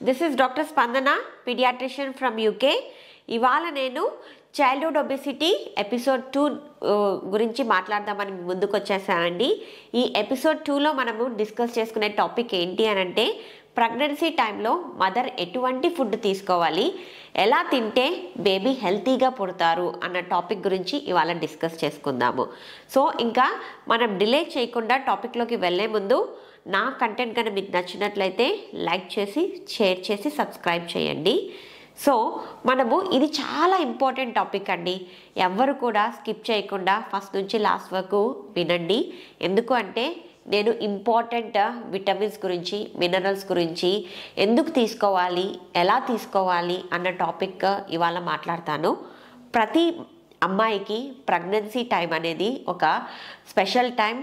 this is doctor Spandana paediatrician from UK ఇవాళ నేను childhood obesity episode two గురించి మాట్లాడదామని మీ ముందుకు వచ్చేసానండి ఈ ఎపిసోడ్ టూలో మనము డిస్కస్ చేసుకునే టాపిక్ ఏంటి అని అంటే ప్రెగ్నెన్సీ టైంలో మదర్ ఎటువంటి ఫుడ్ తీసుకోవాలి ఎలా తింటే బేబీ హెల్తీగా పుడతారు అన్న టాపిక్ గురించి ఇవాళ డిస్కస్ చేసుకుందాము సో ఇంకా మనం డిలే చేయకుండా టాపిక్లోకి వెళ్ళే ముందు నా కంటెంట్ కనుక మీకు నచ్చినట్లయితే లైక్ చేసి షేర్ చేసి సబ్స్క్రైబ్ చేయండి సో మనము ఇది చాలా ఇంపార్టెంట్ టాపిక్ అండి ఎవ్వరు కూడా స్కిప్ చేయకుండా ఫస్ట్ నుంచి లాస్ట్ వరకు వినండి ఎందుకు అంటే నేను ఇంపార్టెంట్ విటమిన్స్ గురించి మినరల్స్ గురించి ఎందుకు తీసుకోవాలి ఎలా తీసుకోవాలి అన్న టాపిక్ ఇవాళ మాట్లాడతాను ప్రతి అమ్మాయికి ప్రెగ్నెన్సీ టైం అనేది ఒక స్పెషల్ టైం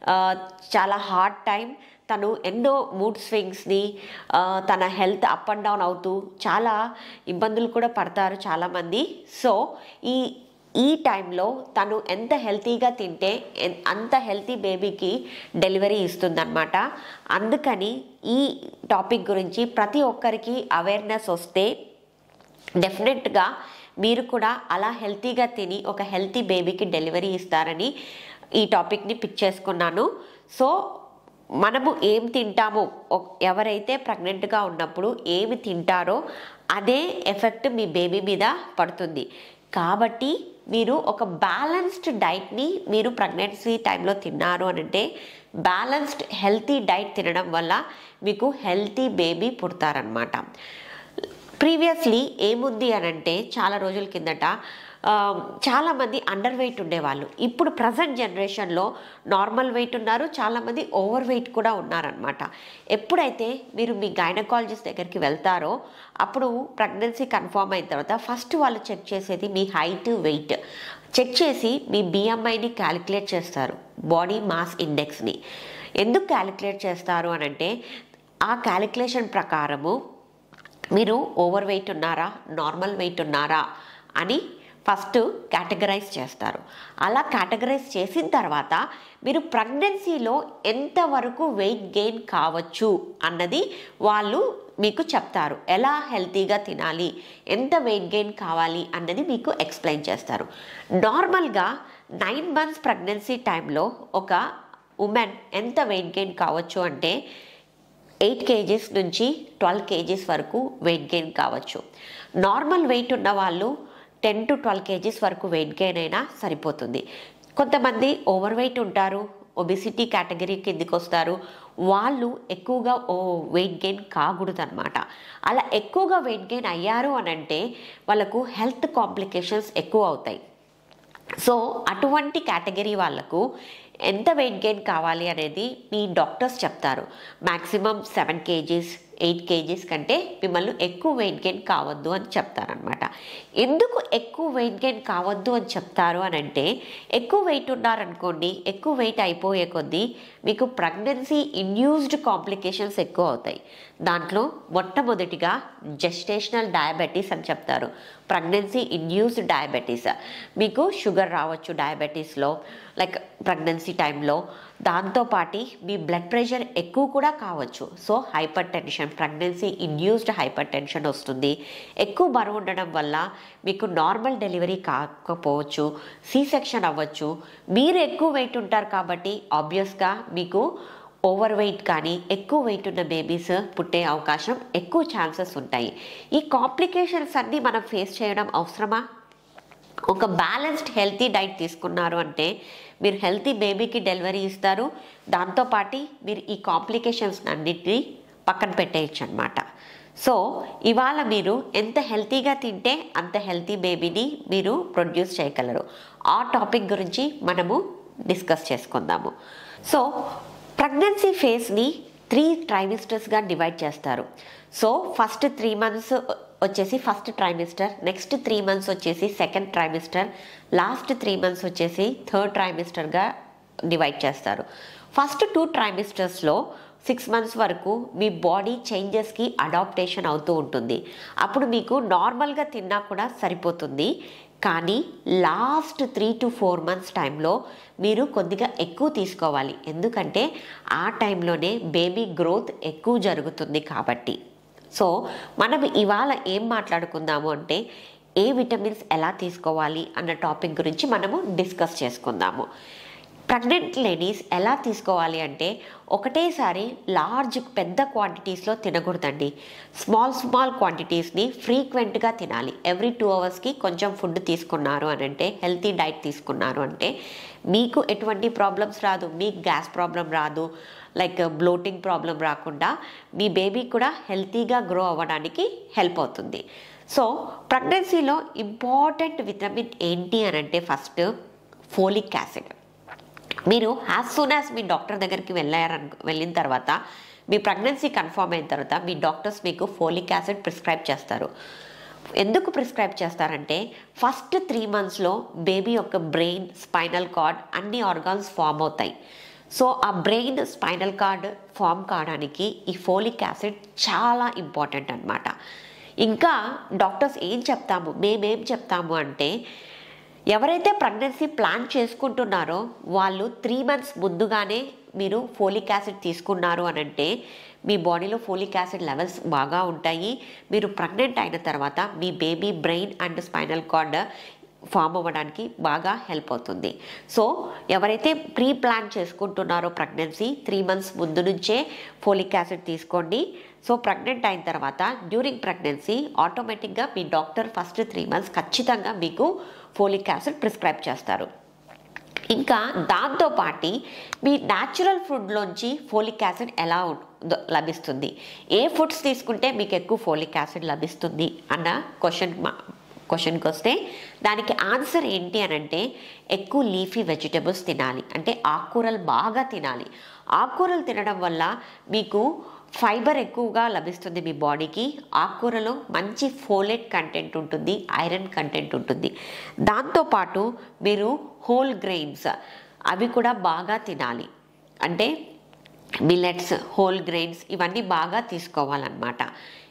చాలా హార్డ్ టైం తను ఎన్నో మూడ్ స్వింగ్స్ని తన హెల్త్ అప్ అండ్ డౌన్ అవుతూ చాలా ఇబ్బందులు కూడా పడతారు చాలామంది సో ఈ ఈ టైంలో తను ఎంత హెల్తీగా తింటే ఎన్- అంత హెల్తీ బేబీకి డెలివరీ ఇస్తుందన్నమాట అందుకని ఈ టాపిక్ గురించి ప్రతి ఒక్కరికి అవేర్నెస్ వస్తే డెఫినెట్గా మీరు కూడా అలా హెల్తీగా తిని ఒక హెల్తీ బేబీకి డెలివరీ ఇస్తారని ఈ టాపిక్ని పిక్ చేసుకున్నాను సో మనము ఏం తింటామో ఒక్- ఎవరైతే ప్రెగ్నెంట్గా ఉన్నప్పుడు ఏమి తింటారో అదే ఎఫెక్ట్ మీ బేబీ మీద పడుతుంది కాబట్టి మీరు ఒక బ్యాలెన్స్డ్ డైట్ని మీరు ప్రెగ్నెన్సీ టైంలో తిన్నారు అని అంటే బ్యాలెన్స్డ్ హెల్తీ డైట్ తినడం వల్ల మీకు హెల్తీ బేబీ పుడతారనమాట ప్రీవియస్లీ ఏముంది అని అంటే చాలా రోజుల కిందట ఆ, చాలామంది అండర్ వెయిట్ ఉండేవాళ్ళు ఇప్పుడు ప్రజెంట్ జనరేషన్లో నార్మల్ వెయిట్ ఉన్నారు చాలామంది ఓవర్ వెయిట్ కూడా ఉన్నారనమాట ఎప్పుడైతే మీరు మీ గైనకాలజిస్ట్ దగ్గరికి వెళ్తారో అప్పుడు ప్రెగ్నెన్సీ కన్ఫర్మ్ అయిన తర్వాత ఫస్ట్ వాళ్ళు చెక్ చేసేది మీ హైట్ వెయిట్ చెక్ చేసి మీ బిఎంఐని క్యాలిక్యులేట్ చేస్తారు బాడీ మాస్ ఇండెక్స్ని ఎందుకు క్యాలిక్యులేట్ చేస్తారు అని అంటే ఆ క్యాలిక్యులేషన్ ప్రకారము మీరు ఓవర్ వెయిట్ ఉన్నారా నార్మల్ వెయిట్ ఉన్నారా అని ఫస్ట్ కేటగరైజ్ చేస్తారు అలా కేటగరైజ్ చేసిన తర్వాత మీరు ప్రెగ్నెన్సీలో ఎంతవరకు వెయిట్ గెయిన్ కావచ్చు అన్నది వాళ్ళు మీకు చెప్తారు ఎలా హెల్తీగా తినాలి ఎంత వెయిట్ గెయిన్ కావాలి అన్నది మీకు ఎక్స్ప్లెయిన్ చేస్తారు నార్మల్గా నైన్ మంత్స్ ప్రెగ్నెన్సీ టైంలో ఒక ఉమెన్ ఎంత వెయిట్ గెయిన్ కావచ్చు అంటే ఎయిట్ కేజీస్ నుంచి ట్వెల్వ్ కేజీస్ వరకు వెయిట్ గెయిన్ కావచ్చు నార్మల్ వెయిట్ ఉన్న వాళ్ళు టెన్ టు ట్వెల్వ్ కేజీస్ వరకు వెయిట్ గెయిన్ అయినా సరిపోతుంది కొంతమంది ఓవర్ వెయిట్ ఉంటారు ఒబిసిటీ కేటగిరీ కిందికి వస్తారు వాళ్ళు ఎక్కువగా ఓ వెయిట్ గెయిన్ కాకూడదు అనమాట అలా ఎక్కువగా వెయిట్ గెయిన్ అయ్యారు అని అంటే వాళ్ళకు హెల్త్ కాంప్లికేషన్స్ ఎక్కువ అవుతాయి సో అటువంటి కేటగిరీ వాళ్ళకు ఎంత వెయిట్ గెయిన్ కావాలి అనేది మీ డాక్టర్స్ చెప్తారు maximum seven kgs eight kgs కంటే మిమ్మల్ని ఎక్కువ వెయిట్ గెయిన్ కావద్దు అని చెప్తారనమాట ఎందుకు ఎక్కువ వెయిట్ గెయిన్ కావద్దు అని చెప్తారు అని అంటే ఎక్కువ వెయిట్ ఉన్నారనుకోండి ఎక్కువ వెయిట్ అయిపోయే కొద్దీ మీకు ప్రెగ్నెన్సీ ఇండ్యూస్డ్ కాంప్లికేషన్స్ ఎక్కువ అవుతాయి దాంట్లో మొట్టమొదటిగా జెస్టేషనల్ డయాబెటీస్ అని చెప్తారు ప్రెగ్నెన్సీ ఇండ్యూస్డ్ డయాబెటీస్ మీకు షుగర్ రావచ్చు డయాబెటీస్లో లైక్ ప్రెగ్నెన్సీ టైంలో దాంతోపాటి మీ బ్లడ్ ప్రెషర్ ఎక్కువ కూడా కావచ్చు so hypertension pregnancy induced hypertension వస్తుంది ఎక్కువ బరువు ఉండడం వల్ల మీకు నార్మల్ డెలివరీ కాకపోవచ్చు సి సెక్షన్ అవ్వచ్చు మీరు ఎక్కువ వెయిట్ ఉంటారు కాబట్టి ఆబ్వియస్గా మీకు ఓవర్ వెయిట్ కానీ ఎక్కువ వెయిట్ ఉన్న బేబీస్ పుట్టే అవకాశం ఎక్కువ ఛాన్సెస్ ఉంటాయి ఈ కాంప్లికేషన్స్ అన్నీ మనం ఫేస్ చేయడం అవసరమా ఒక బ్యాలెన్స్డ్ హెల్తీ డైట్ తీసుకున్నారు అంటే మీరు హెల్తీ బేబీకి డెలివరీ ఇస్తారు దాంతోపాటు మీరు ఈ కాంప్లికేషన్స్ అన్నిటినీ పక్కన పెట్టేయచ్చు అనమాట సో ఇవాళ మీరు ఎంత హెల్తీగా తింటే అంత హెల్తీ బేబీని మీరు ప్రొడ్యూస్ చేయగలరు ఆ టాపిక్ గురించి మనము డిస్కస్ చేసుకుందాము సో ప్రెగ్నెన్సీ ఫేస్ని త్రీ ట్రైమిస్టర్స్గా డివైడ్ చేస్తారు సో ఫస్ట్ త్రీ మంత్స్ వచ్చేసి first trimester next three months వచ్చేసి second trimester last three months వచ్చేసి థర్డ్ ట్రైమిస్టర్గా డివైడ్ చేస్తారు ఫస్ట్ టూ ట్రైమిస్టర్స్లో సిక్స్ మంత్స్ వరకు మీ బాడీ చేంజెస్కి అడాప్టేషన్ అవుతూ ఉంటుంది అప్పుడు మీకు నార్మల్గా తిన్నా కూడా సరిపోతుంది కానీ last three to four months టైంలో మీరు కొద్దిగా ఎక్కువ తీసుకోవాలి ఎందుకంటే ఆ టైంలోనే బేబీ గ్రోత్ ఎక్కువ జరుగుతుంది కాబట్టి సో మనం ఇవాళ ఏం మాట్లాడుకుందాము అంటే ఏ విటమిన్స్ ఎలా తీసుకోవాలి అన్న టాపిక్ గురించి మనము డిస్కస్ చేసుకుందాము ప్రెగ్నెంట్ లేడీస్ ఎలా తీసుకోవాలి అంటే ఒకటేసారి లార్జ్ పెద్ద క్వాంటిటీస్లో తినకూడదండి స్మాల్ స్మాల్ క్వాంటిటీస్ని ఫ్రీక్వెంట్గా తినాలి ఎవ్రీ టూ అవర్స్కి కొంచెం ఫుడ్ తీసుకున్నారు అని అంటే హెల్తీ డైట్ తీసుకున్నారు అంటే మీకు ఎటువంటి ప్రాబ్లమ్స్ రాదు మీకు గ్యాస్ ప్రాబ్లం రాదు లైక్ బ్లోటింగ్ ప్రాబ్లం రాకుండా మీ బేబీ కూడా హెల్తీగా గ్రో అవ్వడానికి హెల్ప్ అవుతుంది సో ప్రెగ్నెన్సీలో ఇంపార్టెంట్ విటమిన్ ఏంటి అని అంటే ఫస్ట్ ఫోలిక్ యాసిడ్ మీరు యాజ్ సూన్ యాజ్ మీ డాక్టర్ దగ్గరికి వెళ్ళారను వెళ్ళిన తర్వాత మీ ప్రెగ్నెన్సీ కన్ఫర్మ్ అయిన తర్వాత మీ డాక్టర్స్ మీకు ఫోలిక్ యాసిడ్ ప్రిస్క్రైబ్ చేస్తారు ఎందుకు ప్రిస్క్రైబ్ చేస్తారంటే ఫస్ట్ త్రీ మంత్స్లో బేబీ యొక్క బ్రెయిన్ స్పైనల్ కార్డ్ అన్ని ఆర్గాన్స్ ఫామ్ అవుతాయి సో ఆ బ్రెయిన్ స్పైనల్ కార్డ్ ఫామ్ కావడానికి ఈ ఫోలిక్ యాసిడ్ చాలా ఇంపార్టెంట్ అనమాట ఇంకా డాక్టర్స్ ఏం చెప్తాము మేమేం చెప్తాము అంటే ఎవరైతే ప్రెగ్నెన్సీ ప్లాన్ చేసుకుంటున్నారో వాళ్ళు త్రీ మంత్స్ ముందుగానే మీరు ఫోలిక్ యాసిడ్ తీసుకున్నారు అని అంటే మీ బాడీలో ఫోలిక్ యాసిడ్ లెవెల్స్ బాగా ఉంటాయి మీరు ప్రెగ్నెంట్ అయిన తర్వాత మీ baby brain and spinal cord form అవ్వడానికి బాగా హెల్ప్ అవుతుంది సో ఎవరైతే ప్రీ ప్లాన్ చేసుకుంటున్నారో ప్రెగ్నెన్సీ త్రీ మంత్స్ ముందు నుంచే ఫోలిక్ యాసిడ్ తీసుకోండి సో ప్రెగ్నెంట్ అయిన తర్వాత డ్యూరింగ్ ప్రెగ్నెన్సీ ఆటోమేటిక్గా మీ డాక్టర్ ఫస్ట్ త్రీ మంత్స్ ఖచ్చితంగా మీకు ఫోలిక్ యాసిడ్ ప్రిస్క్రైబ్ చేస్తారు ఇంకా దాంతోపాటి మీ న్యాచురల్ ఫుడ్లోంచి ఫోలిక్ యాసిడ్ ఎలా ఉం- ద- లభిస్తుంది ఏ ఫుడ్స్ తీసుకుంటే మీకు ఎక్కువ ఫోలిక్ యాసిడ్ లభిస్తుంది అన్న క్వశ్చన్ క్వశ్చన్కి వస్తే దానికి ఆన్సర్ ఏంటి అని అంటే ఎక్కువ లీఫీ వెజిటబుల్స్ తినాలి అంటే ఆకుకూరలు బాగా తినాలి ఆకుకూరలు తినడం వల్ల మీకు ఫైబర్ ఎక్కువగా లభిస్తుంది మీ బాడీకి ఆకుకూరలో మంచి ఫోలేట్ కంటెంట్ ఉంటుంది ఐరన్ కంటెంట్ ఉంటుంది దాంతోపాటు మీరు హోల్ గ్రెయిన్స్ అవి కూడా బాగా తినాలి అంటే మిల్లెట్స్ హోల్ గ్రెయిన్స్ ఇవన్నీ బాగా తీసుకోవాలన్నమాట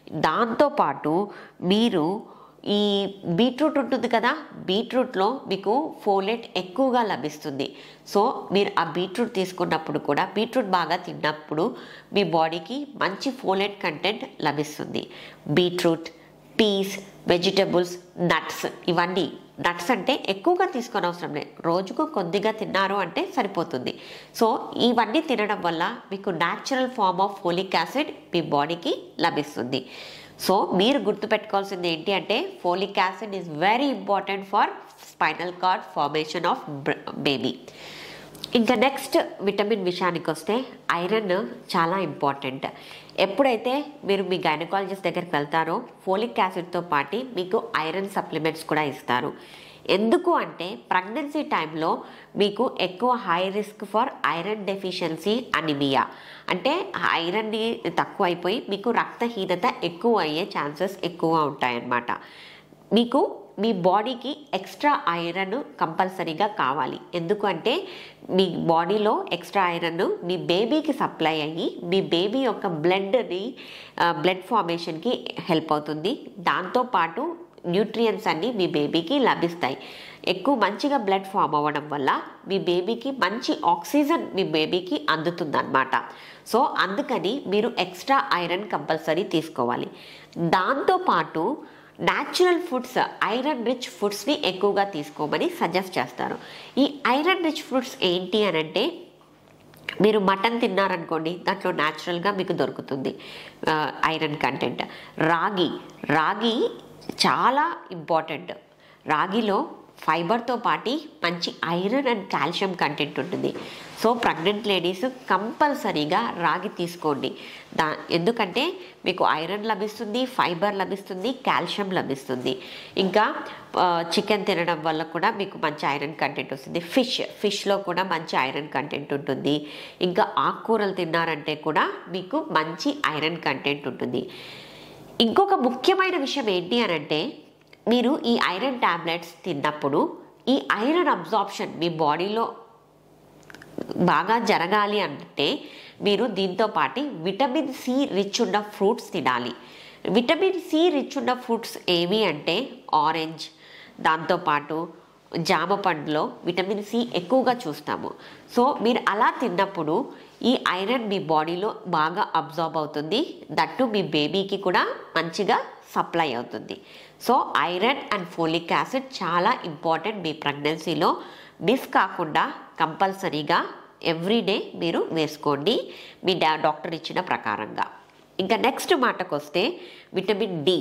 దాంతోపాటు మీరు ఈ బీట్రూట్ ఉంటుంది కదా బీట్రూట్లో మీకు ఫోలేట్ ఎక్కువగా లభిస్తుంది సో మీరు ఆ బీట్రూట్ తీసుకున్నప్పుడు కూడా బీట్రూట్ బాగా తిన్నప్పుడు మీ బాడీకి మంచి ఫోలేట్ కంటెంట్ లభిస్తుంది బీట్రూట్ పీస్ వెజిటబుల్స్ నట్స్ ఇవన్నీ నట్స్ అంటే ఎక్కువగా తీసుకొని అవసరం లేదు రోజుకు కొద్దిగా తిన్నారు అంటే సరిపోతుంది సో ఇవన్నీ తినడం వల్ల మీకు natural form of folic acid మీ బాడీకి లభిస్తుంది సో మీరు గుర్తుపెట్టుకోవాల్సింది ఏంటి అంటే folic acid is very important for spinal cord formation of baby ఇంకా నెక్స్ట్ విటమిన్ విషయానికి వస్తే ఐరన్ చాలా ఇంపార్టెంట్ ఎప్పుడైతే మీరు మీ గైనకాలజిస్ట్ దగ్గరికి వెళ్తారో ఫోలిక్ యాసిడ్తో పాటు మీకు ఐరన్ సప్లిమెంట్స్ కూడా ఇస్తారు ఎందుకు అంటే ప్రెగ్నెన్సీ టైంలో మీకు ఎక్కువ high risk for iron deficiency anaemia అంటే ఐరన్ని తక్కువ అయిపోయి మీకు రక్తహీనత ఎక్కువ అయ్యే ఛాన్సెస్ ఎక్కువ ఉంటాయన్నమాట మీకు మీ బాడీకి ఎక్స్ట్రా ఐరన్ కంపల్సరీగా కావాలి ఎందుకంటే మీ బాడీలో ఎక్స్ట్రా ఐరన్ మీ బేబీకి సప్లై అయ్యి మీ బేబీ యొక్క బ్లడ్ని బ్లడ్ ఫార్మేషన్కి హెల్ప్ అవుతుంది దాంతోపాటు న్యూట్రియన్స్ అన్నీ మీ బేబీకి లభిస్తాయి ఎక్కువ మంచిగా బ్లడ్ ఫామ్ అవ్వడం వల్ల మీ బేబీకి మంచి ఆక్సిజన్ మీ బేబీకి అందుతుందన్నమాట సో అందుకని మీరు ఎక్స్ట్రా ఐరన్ కంపల్సరీ తీసుకోవాలి దాంతోపాటు న్యాచురల్ ఫుడ్స్ ఐరన్ రిచ్ ఫుడ్స్ని ఎక్కువగా తీసుకోమని సజెస్ట్ చేస్తారు ఈ ఐరన్ రిచ్ ఫుడ్స్ ఏంటి అని అంటే మీరు మటన్ తిన్నారనుకోండి దాంట్లో న్యాచురల్గా మీకు దొరుకుతుంది ఆ, ఐరన్ కంటెంట్ రాగి రాగి చాలా ఇంపార్టెంట్ రాగిలో ఫైబర్తో పాటు మంచి ఐరన్ అండ్ కాల్షియం కంటెంట్ ఉంటుంది సో ప్రెగ్నెంట్ లేడీస్ కంపల్సరీగా రాగి తీసుకోండి దా ఎందుకంటే మీకు ఐరన్ లభిస్తుంది ఫైబర్ లభిస్తుంది కాల్షియం లభిస్తుంది ఇంకా చికెన్ తినడం వల్ల కూడా మీకు మంచి ఐరన్ కంటెంట్ వస్తుంది ఫిష్ ఫిష్లో కూడా మంచి ఐరన్ కంటెంట్ ఉంటుంది ఇంకా ఆకుకూరలు తిన్నారంటే కూడా మీకు మంచి ఐరన్ కంటెంట్ ఉంటుంది ఇంకొక ముఖ్యమైన విషయం ఏంటి అని అంటే మీరు ఈ ఐరన్ ట్యాబ్లెట్స్ తిన్నప్పుడు ఈ ఐరన్ అబ్జార్ప్షన్ మీ బాడీలో బాగా జరగాలి అంటే మీరు దీంతో పాటు విటమిన్ సి రిచ్ ఉన్న ఫ్రూట్స్ తినాలి విటమిన్ సి రిచ్ ఉన్న ఫ్రూట్స్ ఏవి అంటే ఆరెంజ్ దాంతోపాటు జామ పండులో విటమిన్ సి ఎక్కువగా చూస్తాము సో మీరు అలా తిన్నప్పుడు ఈ ఐరన్ మీ బాడీలో బాగా అబ్జార్బ్ అవుతుంది దట్టు మీ బేబీకి కూడా మంచిగా సప్లై అవుతుంది so iron and folic acid చాలా ఇంపార్టెంట్ మీ ప్రెగ్నెన్సీలో మిస్ కాకుండా కంపల్సరీగా ఎవ్రీడే మీరు వేసుకోండి మీ డా డాక్టర్ ఇచ్చిన ప్రకారంగా ఇంకా నెక్స్ట్ మాటకు వస్తే విటమిన్ డి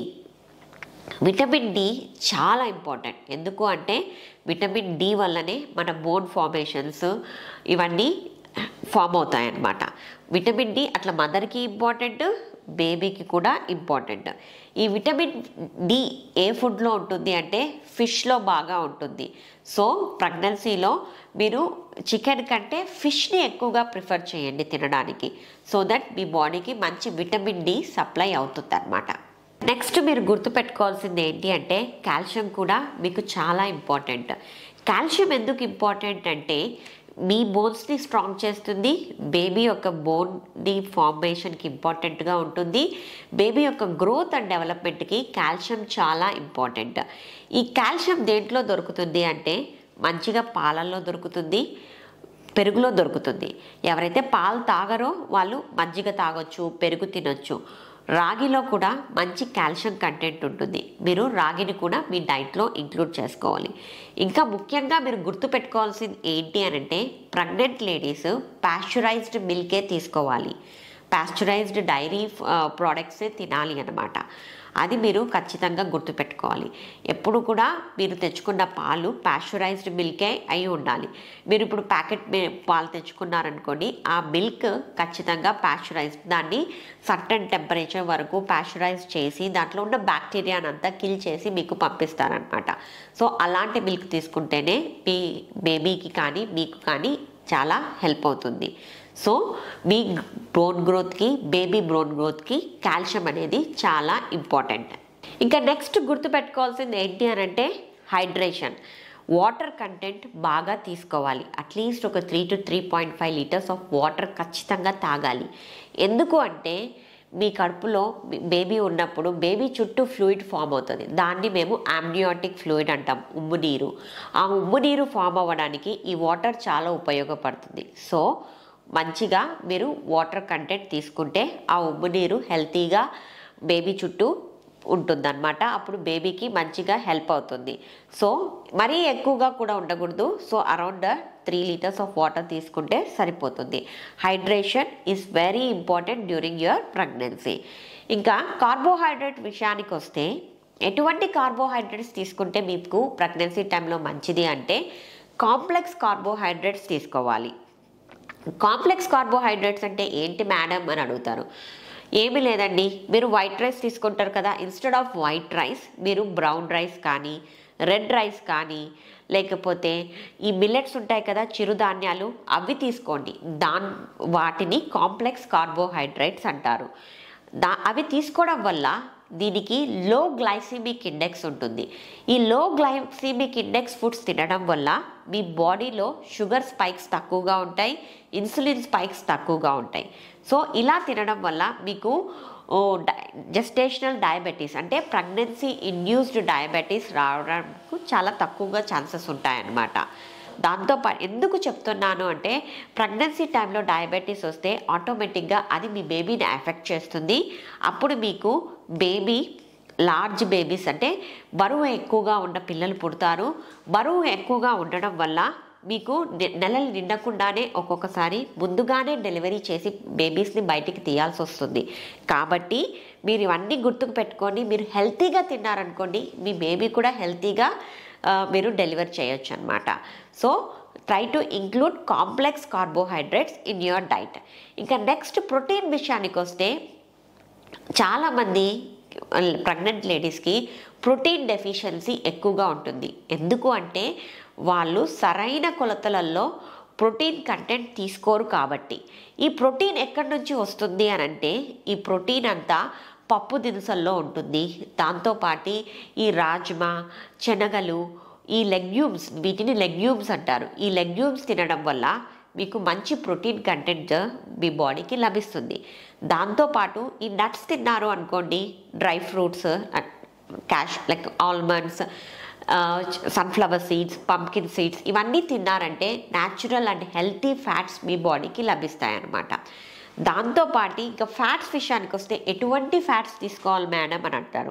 విటమిన్ డి చాలా ఇంపార్టెంట్ ఎందుకు అంటే విటమిన్ డి వల్లనే మన బోన్ ఫార్మేషన్స్ ఇవన్నీ ఫామ్ అవుతాయన్నమాట విటమిన్ డి అట్లా మదర్కి ఇంపార్టెంట్ బేబీకి కూడా ఇంపార్టెంట్ ఈ విటమిన్ డి ఏ ఫుడ్లో ఉంటుంది అంటే ఫిష్లో బాగా ఉంటుంది సో ప్రెగ్నెన్సీలో మీరు చికెన్ కంటే ఫిష్ని ఎక్కువగా ప్రిఫర్ చేయండి తినడానికి సో దట్ మీ బాడీకి మంచి విటమిన్ డి సప్లై అవుతుంది అనమాట నెక్స్ట్ మీరు గుర్తుపెట్టుకోవాల్సింది ఏంటి అంటే కాల్షియం కూడా మీకు చాలా ఇంపార్టెంట్ కాల్షియం ఎందుకు ఇంపార్టెంట్ అంటే మీ బోన్స్ని స్ట్రాంగ్ చేస్తుంది బేబీ యొక్క బోన్ని ఫార్మేషన్కి ఇంపార్టెంట్గా ఉంటుంది బేబీ యొక్క గ్రోత్ అండ్ డెవలప్మెంట్కి కాల్షియం చాలా ఇంపార్టెంట్ ఈ కాల్షియం దేంట్లో దొరుకుతుంది అంటే మంచిగా పాలల్లో దొరుకుతుంది పెరుగులో దొరుకుతుంది ఎవరైతే పాలు తాగరో వాళ్ళు మజ్జిగ తాగొచ్చు పెరుగు తినొచ్చు రాగిలో కూడా మంచి కాల్షియం కంటెంట్ ఉంటుంది మీరు రాగిని కూడా మీ డైట్లో ఇంక్లూడ్ చేసుకోవాలి ఇంకా ముఖ్యంగా మీరు గుర్తుపెట్టుకోవాల్సింది ఏంటి అని అంటే ప్రెగ్నెంట్ లేడీస్ పాస్చురైజ్డ్ మిల్కే తీసుకోవాలి పాస్చురైజ్డ్ డైరీ ప్రోడక్ట్సే తినాలి అన్నమాట అది మీరు ఖచ్చితంగా గుర్తుపెట్టుకోవాలి ఎప్పుడు కూడా మీరు తెచ్చుకున్న పాలు పాస్చురైజ్డ్ మిల్కే అయి ఉండాలి మీరు ఇప్పుడు ప్యాకెట్ మి- పాలు తెచ్చుకున్నారనుకోండి ఆ మిల్క్ ఖచ్చితంగా పాస్చురైజ్డ్ దాన్ని సర్టన్ టెంపరేచర్ వరకు పాస్చురైజ్ చేసి దాంట్లో ఉన్న బ్యాక్టీరియాని అంతా కిల్ చేసి మీకు పంపిస్తారనమాట సో అలాంటి మిల్క్ తీసుకుంటేనే మీ బేబీకి కానీ మీకు కానీ చాలా హెల్ప్ అవుతుంది సో మీ బ్రోన్ గ్రోత్కి బేబీ బ్రోన్ గ్రోత్కి కాల్షియం అనేది చాలా ఇంపార్టెంట్ ఇంకా నెక్స్ట్ గుర్తుపెట్టుకోవాల్సింది ఏంటి అని అంటే హైడ్రేషన్ వాటర్ కంటెంట్ బాగా తీసుకోవాలి అట్లీస్ట్ ఒక three to three point five litres of water ఖచ్చితంగా తాగాలి ఎందుకు అంటే మీ కడుపులో బేబీ ఉన్నప్పుడు బేబీ చుట్టూ ఫ్లూయిడ్ ఫామ్ అవుతుంది దాన్ని మేము ఆమ్నియాటిక్ ఫ్లూయిడ్ అంటాం ఉమ్ము నీరు ఆ ఉమ్ము నీరు ఫామ్ అవ్వడానికి ఈ వాటర్ చాలా ఉపయోగపడుతుంది సో మంచిగా మీరు వాటర్ కంటెంట్ తీసుకుంటే ఆ ఉమ్ము నీరు హెల్తీగా బేబీ చుట్టూ ఉంటుందన్నమాట అప్పుడు బేబీకి మంచిగా హెల్ప్ అవుతుంది సో మరీ ఎక్కువగా కూడా ఉండకూడదు so around three litres of water తీసుకుంటే సరిపోతుంది hydration is very important during your pregnancy ఇంకా కార్బోహైడ్రేట్ విషయానికి వస్తే ఎటువంటి కార్బోహైడ్రేట్స్ తీసుకుంటే మీకు ప్రెగ్నెన్సీ టైంలో మంచిది అంటే కాంప్లెక్స్ కార్బోహైడ్రేట్స్ తీసుకోవాలి కాంప్లెక్స్ కార్బోహైడ్రేట్స్ అంటే ఏంటి మేడం అని అడుగుతారు ఏమీ లేదండి మీరు వైట్ రైస్ తీసుకుంటారు కదా ఇన్స్టెడ్ ఆఫ్ వైట్ రైస్ మీరు బ్రౌన్ రైస్ కానీ రెడ్ రైస్ కానీ లేకపోతే ఈ మిల్లెట్స్ ఉంటాయి కదా చిరుధాన్యాలు అవి తీసుకోండి దాన్ వాటిని కాంప్లెక్స్ కార్బోహైడ్రేట్స్ అంటారు దా అవి తీసుకోవడం వల్ల దీనికి లో గ్లైసిమిక్ ఇండెక్స్ ఉంటుంది ఈ లో గ్లైసిమిక్ ఇండెక్స్ ఫుడ్స్ తినడం వల్ల మీ బాడీలో షుగర్ స్పైక్స్ తక్కువగా ఉంటాయి ఇన్సులిన్ స్పైక్స్ తక్కువగా ఉంటాయి సో ఇలా తినడం వల్ల మీకు జెస్టేషనల్ డయాబెటీస్ అంటే ప్రెగ్నెన్సీ ఇండ్యూస్డ్ డయాబెటీస్ రావడానికి చాలా తక్కువగా ఛాన్సెస్ ఉంటాయన్నమాట దాంతో పాటు ఎందుకు చెప్తున్నాను అంటే ప్రెగ్నెన్సీ టైంలో డయాబెటీస్ వస్తే ఆటోమేటిక్గా అది మీ బేబీని ఎఫెక్ట్ చేస్తుంది అప్పుడు మీకు బేబీ లార్జ్ బేబీస్ అంటే బరువు ఎక్కువగా ఉన్న పిల్లలు పుడతారు బరువు ఎక్కువగా ఉండడం వల్ల మీకు నె- నెలలు నిండకుండానే ఒక్కొక్కసారి ముందుగానే డెలివరీ చేసి బేబీస్ని బయటికి తీయాల్సి వస్తుంది కాబట్టి మీరు ఇవన్నీ గుర్తుకు పెట్టుకొని మీరు హెల్తీగా తిన్నారనుకోండి మీ బేబీ కూడా హెల్తీగా ఆ, మీరు డెలివర్ చేయొచ్చు అనమాట so try to include complex carbohydrates in your diet ఇంకా నెక్స్ట్ ప్రోటీన్ విషయానికి వస్తే చాలామంది ప్రెగ్నెంట్ లేడీస్కి ప్రోటీన్ డెఫిషియన్సీ ఎక్కువగా ఉంటుంది ఎందుకు అంటే వాళ్ళు సరైన కొలతలలో ప్రోటీన్ కంటెంట్ తీసుకోరు కాబట్టి ఈ ప్రోటీన్ ఎక్కడి నుంచి వస్తుంది అని అంటే ఈ ప్రోటీన్ అంతా పప్పు దినుసల్లో ఉంటుంది దాంతోపాటు ఈ రాజ్మా శనగలు ఈ లెగ్యూమ్స్ వీటిని లెగ్యూమ్స్ అంటారు ఈ లెగ్యూమ్స్ తినడం వల్ల మీకు మంచి ప్రోటీన్ కంటెంట్ మీ బాడీకి లభిస్తుంది దాంతోపాటు ఈ నట్స్ తిన్నారు అనుకోండి dry fruits cashew like almonds sunflower seeds pumpkin seeds ఇవన్నీ తిన్నారంటే న్యాచురల్ అండ్ హెల్తీ ఫ్యాట్స్ మీ బాడీకి లభిస్తాయి అన్నమాట దాంతోపాటు ఇంకా ఫ్యాట్స్ విషయానికి వస్తే ఎటువంటి ఫ్యాట్స్ తీసుకోవాలి మేడం అని అంటారు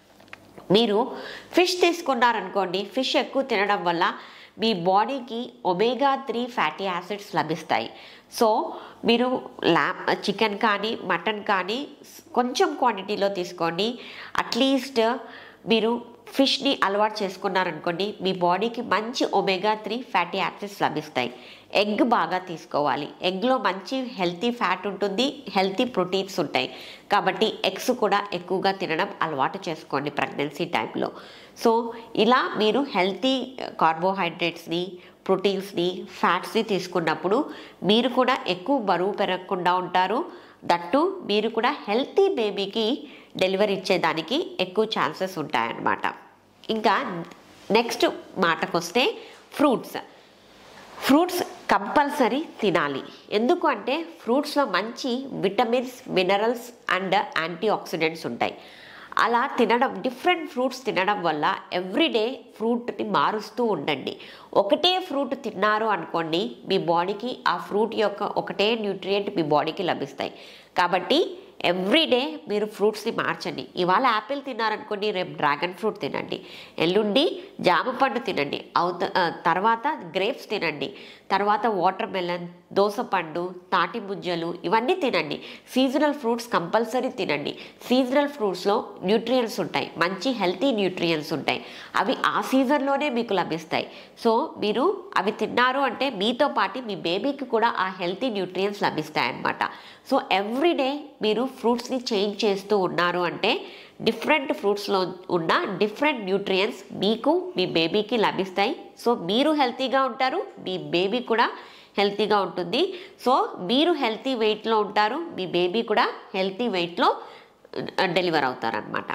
మీరు ఫిష్ తీసుకున్నారనుకోండి ఫిష్ ఎక్కువ తినడం వల్ల మీ బాడీకి ఒమేగా త్రీ ఫ్యాటీ యాసిడ్స్ లభిస్తాయి సో మీరు ల్యామ్ చికెన్ కానీ మటన్ కానీ కొంచెం క్వాంటిటీలో తీసుకోండి అట్లీస్ట్ మీరు ఫిష్ని అలవాటు చేసుకున్నారనుకోండి మీ బాడీకి మంచి ఒమేగా త్రీ ఫ్యాటీ యాసిడ్స్ లభిస్తాయి ఎగ్ బాగా తీసుకోవాలి ఎగ్లో మంచి హెల్తీ ఫ్యాట్ ఉంటుంది హెల్తీ ప్రోటీన్స్ ఉంటాయి కాబట్టి ఎగ్స్ కూడా ఎక్కువగా తినడం అలవాటు చేసుకోండి ప్రెగ్నెన్సీ టైంలో సో ఇలా మీరు హెల్తీ కార్బోహైడ్రేట్స్ని ప్రోటీన్స్ని ఫ్యాట్స్ని తీసుకున్నప్పుడు మీరు కూడా ఎక్కువ బరువు పెరగకుండా ఉంటారు దట్టు మీరు కూడా హెల్తీ బేబీకి డెలివరీ ఇచ్చేదానికి ఎక్కువ ఛాన్సెస్ ఉంటాయన్నమాట ఇంకా నెక్స్ట్ మాటకొస్తే ఫ్రూట్స్ ఫ్రూట్స్ కంపల్సరీ తినాలి ఎందుకు అంటే ఫ్రూట్స్లో మంచి vitamins minerals and antioxidants ఉంటాయి అలా తినడం డిఫరెంట్ ఫ్రూట్స్ తినడం వల్ల ఎవ్రీడే ఫ్రూట్ని మారుస్తూ ఉండండి ఒకటే ఫ్రూట్ తిన్నారు అనుకోండి మీ బాడీకి ఆ ఫ్రూట్ యొక్క ఒకటే న్యూట్రియంట్ మీ బాడీకి లభిస్తాయి కాబట్టి ఎవ్రీడే మీరు ఫ్రూట్స్ని మార్చండి ఇవాళ యాపిల్ తిన్నారనుకోండి రేపు డ్రాగన్ ఫ్రూట్ తినండి ఎల్లుండి జామ పండు తినండి అవుత ఆ, తర్వాత గ్రేప్స్ తినండి తర్వాత వాటర్ మెలన్ దోసపండు తాటి ముజ్జలు ఇవన్నీ తినండి సీజనల్ ఫ్రూట్స్ కంపల్సరీ తినండి సీజనల్ ఫ్రూట్స్లో న్యూట్రియన్స్ ఉంటాయి మంచి హెల్తీ న్యూట్రియన్స్ ఉంటాయి అవి ఆ సీజన్లోనే మీకు లభిస్తాయి సో మీరు అవి తిన్నారు అంటే మీతో పాటు మీ బేబీకి కూడా ఆ హెల్తీ న్యూట్రియన్స్ లభిస్తాయి అన్నమాట సో ఎవ్రీడే మీరు ఫ్రూట్స్ని చేంజ్ చేస్తూ ఉన్నారు అంటే డిఫరెంట్ ఫ్రూట్స్లో ఉన్న డిఫరెంట్ న్యూట్రియన్స్ మీకు మీ బేబీకి లభిస్తాయి సో మీరు హెల్తీగా ఉంటారు మీ బేబీ కూడా హెల్తీగా ఉంటుంది సో మీరు హెల్తీ వెయిట్లో ఉంటారు మీ బేబీ కూడా హెల్తీ వెయిట్లో డెలివర్ అవుతారనమాట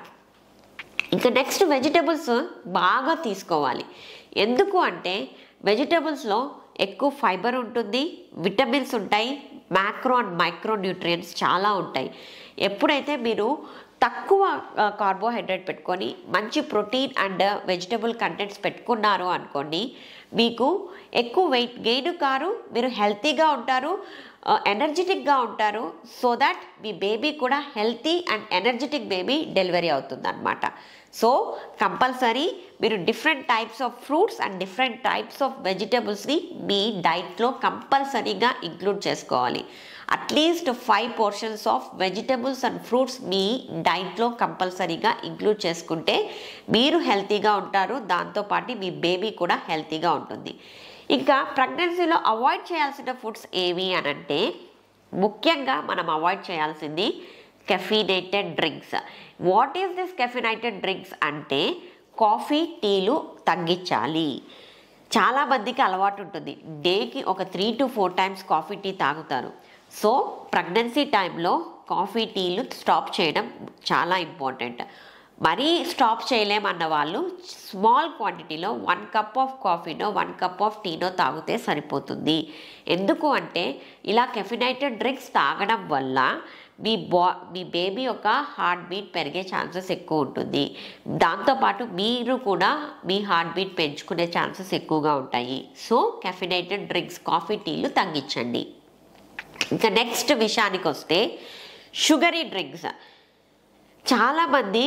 ఇంకా నెక్స్ట్ వెజిటబుల్స్ బాగా తీసుకోవాలి ఎందుకు అంటే వెజిటబుల్స్లో ఎక్కువ ఫైబర్ ఉంటుంది విటమిన్స్ ఉంటాయి మ్యాక్రో అండ్ మైక్రో న్యూట్రియంట్స్ చాలా ఉంటాయి ఎప్పుడైతే మీరు తక్కువ కార్బోహైడ్రేట్ పెట్టుకొని మంచి ప్రోటీన్ అండ్ వెజిటబుల్ కంటెంట్స్ పెట్టుకున్నారు అనుకోండి మీకు ఎక్కువ వెయిట్ గెయిన్ కారు మీరు హెల్తీగా ఉంటారు ఎనర్జెటిక్గా ఉంటారు సో దట్ మీ బేబీ కూడా healthy and energetic baby delivery అవుతుంది అనమాట సో కంపల్సరీ మీరు different types of fruits and different types of వెజిటబుల్స్ని మీ డైట్లో కంపల్సరీగా ఇంక్లూడ్ చేసుకోవాలి at least five portions of vegetables and fruits మీ డైట్లో కంపల్సరీగా ఇంక్లూడ్ చేసుకుంటే మీరు హెల్తీగా ఉంటారు దాంతోపాటు మీ బేబీ కూడా హెల్తీగా ఉంటుంది ఇంకా ప్రెగ్నెన్సీలో అవాయిడ్ చేయాల్సిన ఫుడ్స్ ఏవి అని అంటే ముఖ్యంగా మనం అవాయిడ్ చేయాల్సింది caffeinated drinks what is this caffeinated drinks అంటే కాఫీ టీలు తగ్గించాలి చాలా మందికి అలవాటు ఉంటుంది డేకి ఒక three to four times coffee tea తాగుతారు సో ప్రెగ్నెన్సీ టైంలో కాఫీ టీలు స్టాప్ చేయడం చాలా ఇంపార్టెంట్ మరీ స్టాప్ చేయలేమన్న వాళ్ళు స్మాల్ క్వాంటిటీలో వన్ కప్ ఆఫ్ కాఫీనో వన్ కప్ ఆఫ్ టీనో తాగితే సరిపోతుంది ఎందుకు అంటే ఇలా కెఫినైటెడ్ డ్రింక్స్ తాగడం వల్ల మీ బా మీ బేబీ యొక్క హార్ట్ బీట్ పెరిగే ఛాన్సెస్ ఎక్కువ ఉంటుంది దాంతోపాటు మీరు కూడా మీ హార్ట్ బీట్ పెంచుకునే ఛాన్సెస్ ఎక్కువగా ఉంటాయి సో కెఫినేటెడ్ డ్రింక్స్ కాఫీ టీలు తగ్గించండి ఇంకా నెక్స్ట్ విషయానికి వస్తే షుగరీ డ్రింక్స్ చాలామంది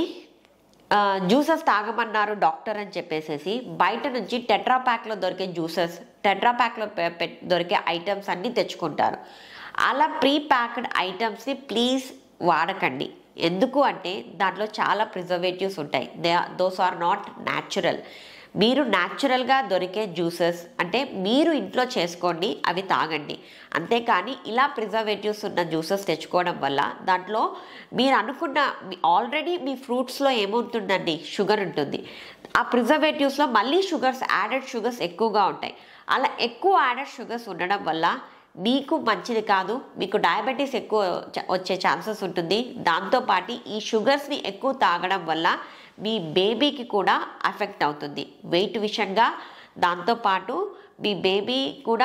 జ్యూసెస్ తాగమన్నారు డాక్టర్ అని చెప్పేసేసి బయట నుంచి టెట్రా ప్యాక్లో దొరికే జ్యూసెస్ టెట్రా ప్యాక్లో దొరికే ఐటమ్స్ అన్నీ తెచ్చుకుంటారు అలా ప్రీ ప్యాక్డ్ ఐటమ్స్ని ప్లీజ్ వాడకండి ఎందుకు అంటే దాంట్లో చాలా ప్రిజర్వేటివ్స్ ఉంటాయి they those are not natural మీరు న్యాచురల్గా దొరికే జ్యూసెస్ అంటే మీరు ఇంట్లో చేసుకోండి అవి తాగండి అంతేకాని ఇలా ప్రిజర్వేటివ్స్ ఉన్న జ్యూసెస్ తెచ్చుకోవడం వల్ల దాంట్లో మీరు అనుకున్న ఆల్రెడీ మీ ఫ్రూట్స్లో ఏముంటుందండి షుగర్ ఉంటుంది ఆ ప్రిజర్వేటివ్స్లో మళ్ళీ షుగర్స్ యాడెడ్ షుగర్స్ ఎక్కువగా ఉంటాయి అలా ఎక్కువ యాడెడ్ షుగర్స్ ఉండడం వల్ల మీకు మంచిది కాదు మీకు డయాబెటీస్ ఎక్కువ చ- వచ్చే ఛాన్సెస్ ఉంటుంది దాంతోపాటు ఈ షుగర్స్ని ఎక్కువ తాగడం వల్ల మీ బేబీకి కూడా అఫెక్ట్ అవుతుంది వెయిట్ విషయంగా దాంతోపాటు మీ బేబీ కూడా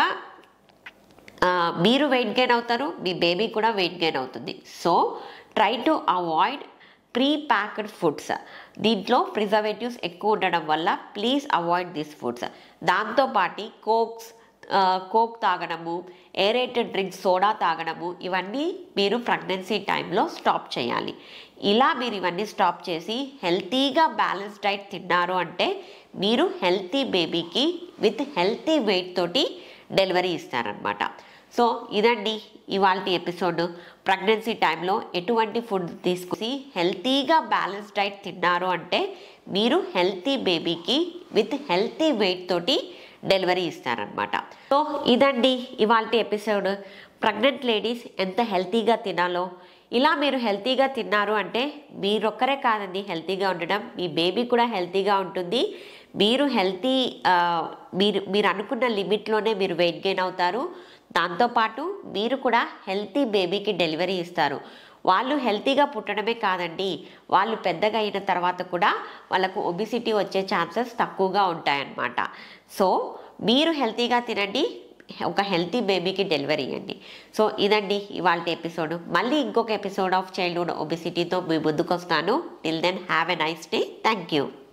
ఆ, మీరు వెయిట్ గెయిన్ అవుతారు మీ బేబీ కూడా వెయిట్ గెయిన్ అవుతుంది so try to avoid pre packed foods దీంట్లో ప్రిజర్వేటివ్స్ ఎక్కువ ఉండడం వల్ల ప్లీజ్ అవాయిడ్ దిస్ ఫుడ్స్ దాంతోపాటు కోక్స్ ఆ, కోక్ తాగడము ఏరేటెడ్ డ్రింక్స్ సోడా తాగడము ఇవన్నీ మీరు ప్రెగ్నెన్సీ టైంలో స్టాప్ చేయాలి ఇలా మీరు ఇవన్నీ స్టాప్ చేసి హెల్తీగా బ్యాలెన్స్ డైట్ తిన్నారు అంటే మీరు హెల్తీ బేబీకి విత్ హెల్తీ వెయిట్ తోటి డెలివరీ ఇస్తారనమాట సో ఇదండి ఇవాళ ఎపిసోడ్ ప్రెగ్నెన్సీ టైంలో ఎటువంటి ఫుడ్ తీసుకుని హెల్తీగా బ్యాలెన్స్ డైట్ తిన్నారు అంటే మీరు హెల్తీ బేబీకి విత్ హెల్తీ వెయిట్ తోటి డెలివరీ ఇస్తారనమాట సో ఇదండి ఇవాళ ఎపిసోడ్ ప్రెగ్నెంట్ లేడీస్ ఎంత హెల్తీగా తినాలో ఇలా మీరు హెల్తీగా తిన్నారు అంటే మీరొక్కరే కాదండి హెల్తీగా ఉండడం మీ బేబీ కూడా హెల్తీగా ఉంటుంది మీరు హెల్తీ మీరు మీరు అనుకున్న లిమిట్లోనే మీరు వెయిట్ గెయిన్ అవుతారు దాంతోపాటు మీరు కూడా హెల్తీ బేబీకి డెలివరీ ఇస్తారు వాళ్ళు హెల్తీగా పుట్టడమే కాదండి వాళ్ళు పెద్దగా అయిన తర్వాత కూడా వాళ్ళకు ఒబిసిటీ వచ్చే ఛాన్సెస్ తక్కువగా ఉంటాయన్నమాట సో మీరు హెల్తీగా తినండి ఒక హెల్తీ బేబీకి డెలివరీ ఇవ్వండి సో ఇదండి ఇవాళ ఎపిసోడ్ మళ్ళీ ఇంకొక ఎపిసోడ్ ఆఫ్ చైల్డ్హుడ్ ఒబిసిటీతో మీ ముందుకు వస్తాను till then have a nice day thank you